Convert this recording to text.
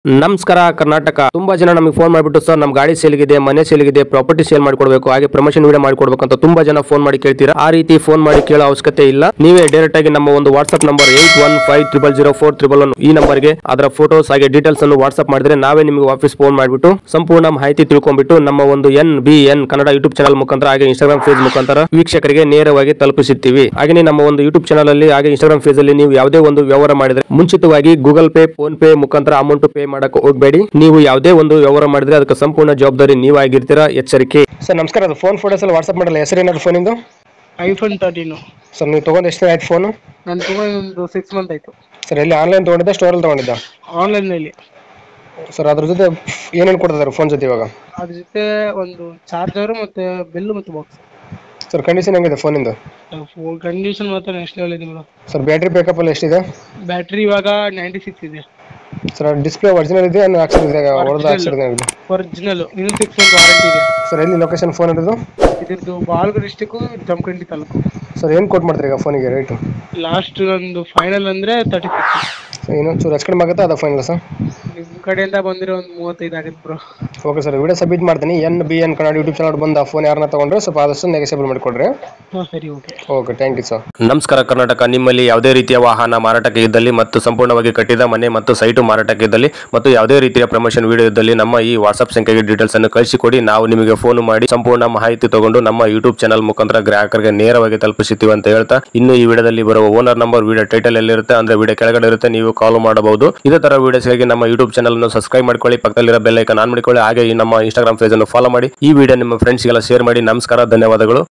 ನಮಸ್ಕಾರ ಕರ್ನಾಟಕ ತುಂಬಾ ಜನ ನಮಗೆ ಫೋನ್ ಮಾಡಿಬಿಟ್ಟು ಸರ್ ನಮ್ಮ ಗಾಡಿ ಸೇಲ್ಗಿದೆ ಮನೆ ಸೇಲ್ಗಿದೆ ಪ್ರಾಪರ್ಟಿ ಸೇಲ್ ಮಾಡ್ಕೊಡ್ಬೇಕು ಹಾಗೆ ಪ್ರಮೋಷನ್ ವಿಡಿಯೋ ಮಾಡ್ಕೊಡ್ಬೇಕು ಅಂತ ತುಂಬಾ ಜನ ಫೋನ್ ಮಾಡಿ ಕೇಳ್ತೀರಾ ಆ ರೀತಿ ಫೋನ್ ಮಾಡಿ ಕೇಳೋ ಅವಶ್ಯಕತೆ ಇಲ್ಲ ನೀವೇ ಡೈರೆಕ್ಟ್ ಆಗಿ ನಮ್ಮ ಒಂದು WhatsApp number eight one five triple zero four triple one ಈ ನಂಬರ್ಗೆ ಅದರ ಫೋಟೋಸ್ ಹಾಗೆ ಡೀಟೇಲ್ಸ್ ಅನ್ನು ವಾಟ್ಸ್ಆಪ್ ಮಾಡಿದ್ರೆ ನಾವೇ ನಿಮಗೆ ವಾಪಸ್ ಫೋನ್ ಮಾಡಿಬಿಟ್ಟು ಸಂಪೂರ್ಣ ಮಾಹಿತಿ ತಿಳ್ಕೊಂಡ್ಬಿಟ್ಟು ನಮ್ಮ ಒಂದು N B N Kannada YouTube channel ಮುಖಾಂತರ ಹಾಗೆ ಇನ್ಸ್ಟಾಗ್ರಾಮ್ ಫೇಸ್ ಮುಖಾಂತರ ವೀಕ್ಷಕರಿಗೆ ನೇರವಾಗಿ ತಲುಪಿಸುತ್ತೀವಿ ಹಾಗೆ ನಮ್ಮ ಒಂದು ಯೂಟ್ಯೂಬ್ ಚಾನಲ್ ಅಲ್ಲಿ ಹಾಗೆ ಇನ್ಸ್ಟಾಗ್ರಾಮ್ ಫೇಸ್ ಅಲ್ಲಿ ನೀವು ಯಾವುದೇ ಒಂದು ವ್ಯವಹಾರ ಮಾಡಿದ್ರೆ ಮುಂಚಿತವಾಗಿ ಗೂಗಲ್ ಪೇ ಫೋನ್ ಪೇ ಮುಖಾಂತರ ಅಮೌಂಟ್ ಪೇ ಮಾಡಕ್ಕೆ ಹೋಗಬೇಡಿ ನೀವು ಯಾವುದೇ ಒಂದು ವ್ಯವಹಾರ ಮಾಡಿದ್ರೆ ಅದಕ್ಕೆ ಸಂಪೂರ್ಣ ಜವಾಬ್ದಾರಿ ನೀವಾಗಿರ್ತೀರಾ ಎಚ್ಚರಿಕೆ ಸರ್ ನಮಸ್ಕಾರ ಅದು ಫೋನ್ ಫೋಟೋಸ್ ಎಲ್ಲ ವಾಟ್ಸ್ಆಪ್ ಮಾಡಲ್ಲ ಹೆಸರೇನಾದ್ರು ಫೋನಿಂದು ಐಫೋನ್ ತರ್ಟೀನು ಸರ್ ನೀವು ತಗೊಂಡು ಎಷ್ಟು ಆಯ್ತು ಫೋನು ನಾನು ತಗೊಂಡು ಒಂದು ಸಿಕ್ಸ್ ಮಂತ್ ಆಯಿತು ಸರ್ ಎಲ್ಲಿ ಆನ್ಲೈನ್ ತೊಗೊಂಡಿದ್ದ ಸ್ಟೋರಲ್ಲಿ ತೊಗೊಂಡಿದ್ದ ಆನ್ಲೈನಲ್ಲಿ ಸರ್ ಅದ್ರ ಜೊತೆ ಏನೇನು ಕೊಡ್ತಿದ್ದಾರೆ ಫೋನ್ ಜೊತೆ ಇವಾಗ ಅದ್ರ ಜೊತೆ ಒಂದು ಚಾರ್ಜರು ಮತ್ತು ಬೆಲ್ಲು ಮತ್ತು ಬಾಕ್ಸ್ ಸರ್ ಕಂಡೀಷನ್ ಹೆಂಗಿದೆ ಫೋನಿಂದು ಕಂಡೀಷನ್ ಮಾತ್ರ ನೆಕ್ಸ್ಟ್ ಲೆವೆಲ್ ಇದೆ ಮೇಡಮ್ ಸರ್ ಬ್ಯಾಟ್ರಿ ಬ್ಯಾಕಪ್ ಎಲ್ಲ ಎಷ್ಟಿದೆ ಬ್ಯಾಟ್ರಿ ಇವಾಗ ನೈಂಟಿ ಸಿಕ್ಸ್ ಇದೆ ಸರ್ ಡಿಸ್ಪ್ಲೇ ಒರಿಜಿನಲ್ ಇದೆ ಏನು ಹಾಕ್ಸಿದ್ರೆ ಹೊಡೆದು ಹಾಕ್ಸಿದ್ರೆ ಒರಿಜಿನಲ್ ಇನ್ನು ಸಿಕ್ಸ್ ಮಂತ್ ವಾರಂಟಿ ಇದೆ ಸರ್ ಎಲ್ಲಿ ಲೊಕೇಶನ್ ಫೋನ್ ಇರೋದು ಇದ್ರದ್ದು ಬಾಳ್ಗ ಡಿಸ್ಟಿಕ್ಕು ಜಮಖಂಡಿ ತಾಲೂಕು ಸರ್ ಏನು ಕೊಟ್ಟು ಮಾಡ್ತೀರಿ ಈಗ ಫೋನಿಗೆ ರೇಟು ಲಾಸ್ಟ್ ಒಂದು ಫೈನಲ್ ಅಂದರೆ ತರ್ಟಿ ಸಿಕ್ಸ್ ಇನ್ನೊಂದು ಚೂರು ಹೆಚ್ಚು ಕಡಿಮೆ ಆಗುತ್ತಾ ಅದ ಫೈನಲ್ ಸರ್ ನಿಮ್ಮ ಕಡೆಯಿಂದ ಬಂದಿರೋ ಒಂದು ಮೂವತ್ತೈದು ಆಗುತ್ತೆ bro okay sir video submit ಮಾಡ್ತೀನಿ N B N Kannada YouTube channel ಬಂದು ಆ ಫೋನ್ ಯಾರನ್ನ ತಗೊಂಡ್ರೆ ಸ್ವಲ್ಪ ಆದಷ್ಟು ನೆಗೆಸೇಬಲ್ ಮಾಡಿಕೊಡ್ರಿ ಹಾಂ ಸರಿ okay okay thank you sir ನಮಸ್ಕಾರ ಕರ್ನಾಟಕ ನಿಮ್ಮಲ್ಲಿ ಯಾವುದೇ ರೀತಿಯ ವಾಹನ ಮಾರಾಟಕ್ಕೆ ಇದ್ದಲ್ಲಿ ಮತ್ತು ಸಂಪೂರ್ಣವಾಗಿ ಕಟ್ಟಿದ ಮನೆ ಮತ್ತು ಸೈಟು ಮಾರಾಟಕ್ಕೆ ಇದ್ದಲ್ಲಿ ಮತ್ತು ಯಾವುದೇ ರೀತಿಯ ಪ್ರಮೋಷನ್ ವಿಡಿಯೋ ಇದ್ದಲ್ಲಿ ನಮ್ಮ ಈ ವಾಟ್ಸ್ಆಪ್ ಸಂಖ್ಯೆಗೆ ಡೀಟೇಲ್ಸ್ ಅನ್ನು ಕಳಿಸಿಕೊಡಿ ನಾವು ನಿಮಗೆ ಫೋನ್ ಮಾಡಿ ಸಂಪೂರ್ಣ ಮಾಹಿತಿ ತಗೊಂಡು ನಮ್ಮ ಯೂಟ್ಯೂಬ್ ಚಾನಲ್ ಮುಖಾಂತರ ಗ್ರಾಹಕರಿಗೆ ನೇರವಾಗಿ ತಲುಪಿಸುತ್ತೀವಿ ಅಂತ ಹೇಳ್ತಾ ಇನ್ನು ಈ ವಿಡಿಯೋದಲ್ಲಿ ಬರುವ ಓನರ್ ನಂಬರ್ ವಿಡಿಯೋ ಟೈಟಲ್ ಎಲ್ಲಿರುತ್ತೆ ಅಂದ್ರೆ ವಿಡಿಯೋ ಕೆಳಗಡೆ ಇರುತ್ತೆ ನೀವು ಕಾಲ್ ಮಾಡಬಹುದು ಇದೇ ತರ ವಿಡಿಯೋಸ್ಗಾಗಿ ನಮ್ಮ ಯೂಟ್ಯೂಬ್ ಚಾನಲ್ ಅನ್ನು ಸಬ್ಸ್ಕ್ರೈಬ್ ಮಾಡ್ಕೊಳ್ಳಿ ಪಕ್ಕದಲ್ಲಿರೋ ಬೆಲ್ ಐಕನ್ ಆನ್ ಮಾಡಿಕೊಳ್ಳಿ ಹಾಗೆ ಈ ನಮ್ಮ ಇನ್ಸ್ಟಾಗ್ರಾಮ್ ಪೇಜ್ ಅನ್ನು ಫಾಲೋ ಮಾಡಿ ಈ ವಿಡಿಯೋ ನಿಮ್ಮ ಫ್ರೆಂಡ್ಸ್ಗೆಲ್ಲ ಶೇರ್ ಮಾಡಿ ನಮಸ್ಕಾರ ಧನ್ಯವಾದಗಳು